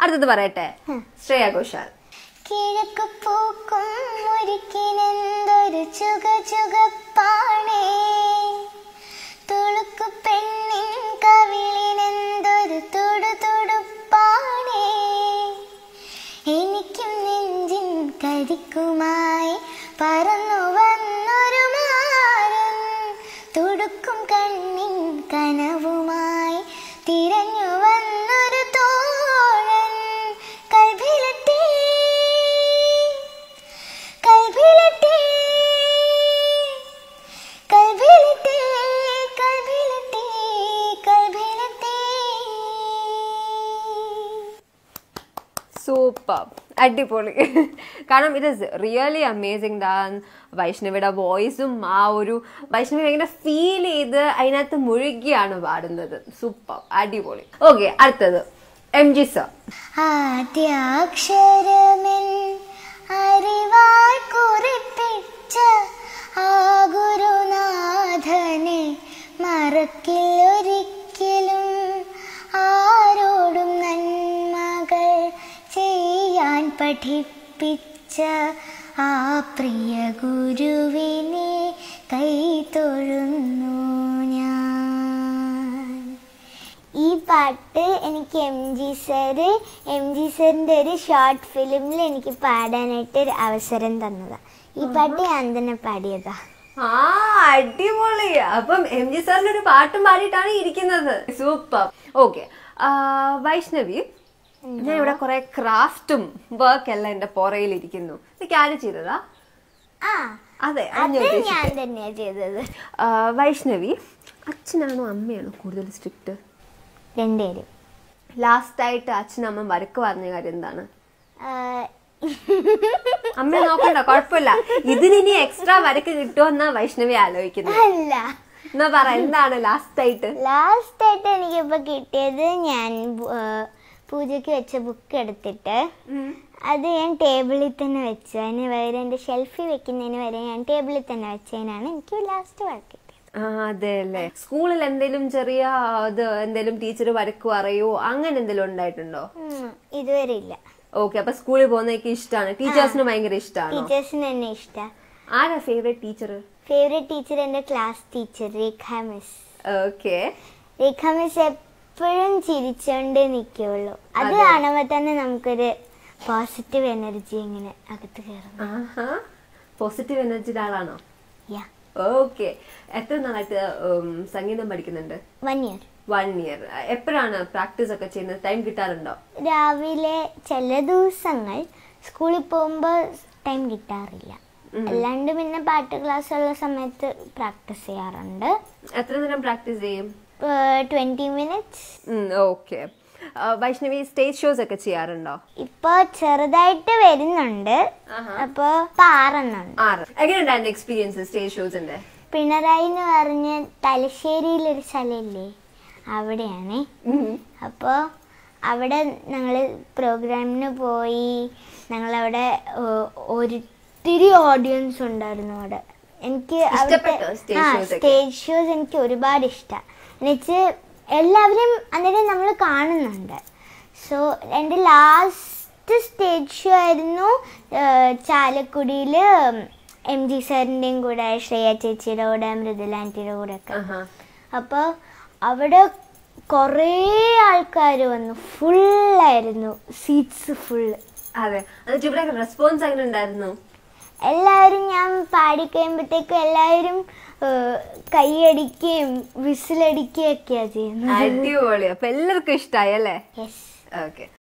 അടുത്തത് പറയട്ടെ ശ്രേയ ഘോഷാൽ കിഴക്ക് പൂക്കും ഒരിക്കലെന്തൊരു ചുക ചുകപ്പാണേ തുളുക്കു പെണ്ണിൻ കവിളിനെന്തൊരു തുടു തുടുപ്പാണേ എനിക്കും നെഞ്ചിൻ കരിക്കുമായി പറന്നു വന്നൊരു മാരൻ തുടുക്കും കണ്ണിൻ കനവുമായി തിരഞ്ഞു വന്നൊരു തോഴൻ കൽഭിലട്ടേ കൽഭിലട്ടേ കൽഭിലട്ടേ കൽഭിലട്ടേ കൽഭിലട്ടേ സൂപ്പർ അടിപൊളി കാരണം ഇത് ഇസ് റിയലി അമേസിങ് ഡാൻസ് വൈഷ്ണവിയുടെ വോയിസും ആ ഒരു വൈഷ്ണവി ഭയങ്കര ഫീൽ ചെയ്ത് അതിനകത്ത് മുഴുകിയാണ് പാടുന്നത് സൂപ്പർ അടിപൊളി ഓക്കെ അടുത്തത് എം ജി സർ ആദ്യാക്ഷരമെൻ അറിവായി കുറിപ്പിച്ച ആ ഗുരുനാഥനെ മറക്കില്ലൊരിക്കലും ആരോടും നന്മകൾ ചെയ്യാൻ പഠിപ്പിച്ച ആ പ്രിയ ഗുരുവിനെ കൈതൊഴുന്നു ഞാൻ ഈ പാട്ട് എനിക്ക് M G sir M G സാറിൻ്റെ ഒരു ഷോർട്ട് ഫിലിമിൽ എനിക്ക് പാടാനായിട്ട് ഒരു അവസരം തന്നതാണ് ഈ പാട്ട് ഞാൻ തന്നെ പാടിയതാ ആ അടിപൊളി അപ്പം എം ജി സാറിന്റെ ഒരു പാട്ടും പാടിയിട്ടാണ് ഇരിക്കുന്നത് സൂപ്പർ ഓക്കെ വൈഷ്ണവി ഞാൻ ഇവിടെ കുറെ ക്രാഫ്റ്റും വർക്ക് എല്ലാം എന്റെ പുറയിൽ ഇരിക്കുന്നു ഇത് ക്യാരി ചെയ്തതാ ആ അതെ അത് അത് ഞാൻ ഞാൻ ഉദ്ദേശിച്ചത്. തന്നെയാ ചെയ്തത് ആ, വൈഷ്ണവി അച്ഛനാണോ അമ്മയാണോ കൂടുതൽ സ്ട്രിക്റ്റ് രണ്ടുപേരും ലാസ്റ്റ് ആയിട്ട് അച്ഛനും അമ്മ വരക്ക് പറഞ്ഞ കാര്യം എന്താണ് ആ, അമ്മ നോക്കണ്ട കുഴപ്പമില്ല ഇതിന് ഇനി എക്സ്ട്രാ വരക്ക് കിട്ടുമെന്നാ വൈഷ്ണവി ആലോചിക്കുന്നത് അല്ല എന്നാ പറ എന്താണ് ലാസ്റ്റ് ആയിട്ട് ലാസ്റ്റ് ആയിട്ട് എനിക്കിപ്പോ കിട്ടിയത് ഞാൻ ബു- ആ, പൂജയ്ക്ക് വെച്ച ബുക്ക് എടുത്തിട്ട് അത് ഞാൻ ടേബിളിൽ തന്നെ വെച്ചു അതിന് പകരം എൻ്റെ ഷെൽഫിൽ വെക്കുന്നതിന് വരെ ഞാൻ ടേബിളിൽ തന്നെ വെച്ചതിനാണ് എനിക്ക് ലാസ്റ്റ് വർക്ക് കിട്ടിയത് ആ അതെ അല്ലേ സ്കൂളിൽ എന്തെങ്കിലും ചെറിയ ഇത് എന്തെങ്കിലും ടീച്ചർ വരക്ക് പറയോ അങ്ങനെ എന്തെങ്കിലും ഉണ്ടായിട്ടുണ്ടോ ഉം, ഇതുവരെ ഇല്ല ഓക്കെ അപ്പൊ സ്കൂളിൽ പോകുന്നതൊക്കെ ഇഷ്ടമാണ് ടീച്ചേഴ്സിന് ഭയങ്കര ഇഷ്ടമാണോ ടീച്ചേഴ്സിന് തന്നെ ഇഷ്ടമാണ് ആരാ ഫേവറേറ്റ് ടീച്ചർ ഫേവറേറ്റ് ടീച്ചർ എൻ്റെ class teacher Rekha miss okay Rekha miss എപ്പോഴും ചിരിച്ചോണ്ടേ നിൽക്കുള്ളൂ അത് കാണുമ്പോൾ തന്നെ നമുക്കൊരു പോസിറ്റീവ് എനർജി ഇങ്ങനെ അകത്ത് കയറും പോസിറ്റീവ് എനർജിയുടെ ആളാണോ യാ ഓക്കെ എത്ര നാളായിട്ട് ഉം, സംഗീതം പഠിക്കുന്നുണ്ട് വൺ ഇയർ വൺ ഇയർ എപ്പോഴാണ് പ്രാക്ടീസ് ഒക്കെ ചെയ്യുന്നത് ടൈം കിട്ടാറുണ്ടോ രാവിലെ ചില ദിവസങ്ങൾ സ്കൂളിൽ പോകുമ്പോൾ ടൈം കിട്ടാറില്ല അല്ലാണ്ട് പിന്നെ പാട്ട് ക്ലാസ് ഉള്ള സമയത്ത് പ്രാക്ടീസ് ചെയ്യാറുണ്ട് എത്ര നേരം പ്രാക്ടീസ് ചെയ്യും twenty minutes okay Vaishnavi stage shows ഒക്കെ ചെയ്യാറുണ്ടോ ഇപ്പോൾ ചെറുതായിട്ട് വരുന്നുണ്ട് അപ്പോൾ ഇപ്പം ആറെണ്ണം ഉണ്ട് ആറ് എങ്ങനെയുണ്ടായിരുന്നു എക്സ്പീരിയൻസ് സ്റ്റേജ് ഷോസിന്റെ പിണറായി എന്ന് പറഞ്ഞ തലശ്ശേരിയിലൊരു സ്ഥലമില്ലേ അവിടെയാണേ അപ്പോൾ അവിടെ ഞങ്ങൾ പ്രോഗ്രാമിന് പോയി ഞങ്ങളവിടെ ഏഹ്, ഒരിത്തിരി ഓഡിയൻസ് ഉണ്ടായിരുന്നു അവിടെ എനിക്ക് അവിടുത്തെ ഇഷ്ടപ്പെട്ടോ stage ആ shows ഒക്കെ? സ്റ്റേജ് ഷോസ് എനിക്ക് ഒരുപാട് ഇഷ്ടമാണ് എന്നുവെച്ച് എല്ലാവരും അന്നേരം നമ്മൾ കാണുന്നുണ്ട് സോ എൻ്റെ ലാസ്റ്റ് സ്റ്റേജ് ഷോ ആയിരുന്നു ചാലക്കുടിയിൽ എം ജി സാറിൻ്റെയും കൂടെ ശ്രേയ ചേച്ചിയുടെ കൂടെ മൃദുല ആൻറ്റിയുടെ കൂടെ ഒക്കെ അപ്പോൾ അവിടെ കുറേ ആൾക്കാർ വന്നു ഫുള്ളായിരുന്നു സീറ്റ്സ് ഫുള്ള് അതെ എന്നിട്ട് ഇവിടെ റെസ്പോൺസ് എങ്ങനെ ഉണ്ടായിരുന്നു എല്ലാവരും ഞാൻ പാടിക്കഴിയുമ്പോഴത്തേക്കും എല്ലാവരും ഏഹ്, കൈയടിക്കുകയും വിസിലടിക്കുകയും ഒക്കെയാണ് ചെയ്യുന്നത് അടിപൊളി അപ്പൊ എല്ലാവർക്കും ഇഷ്ടമായി അല്ലേ യെസ് ഓക്കെ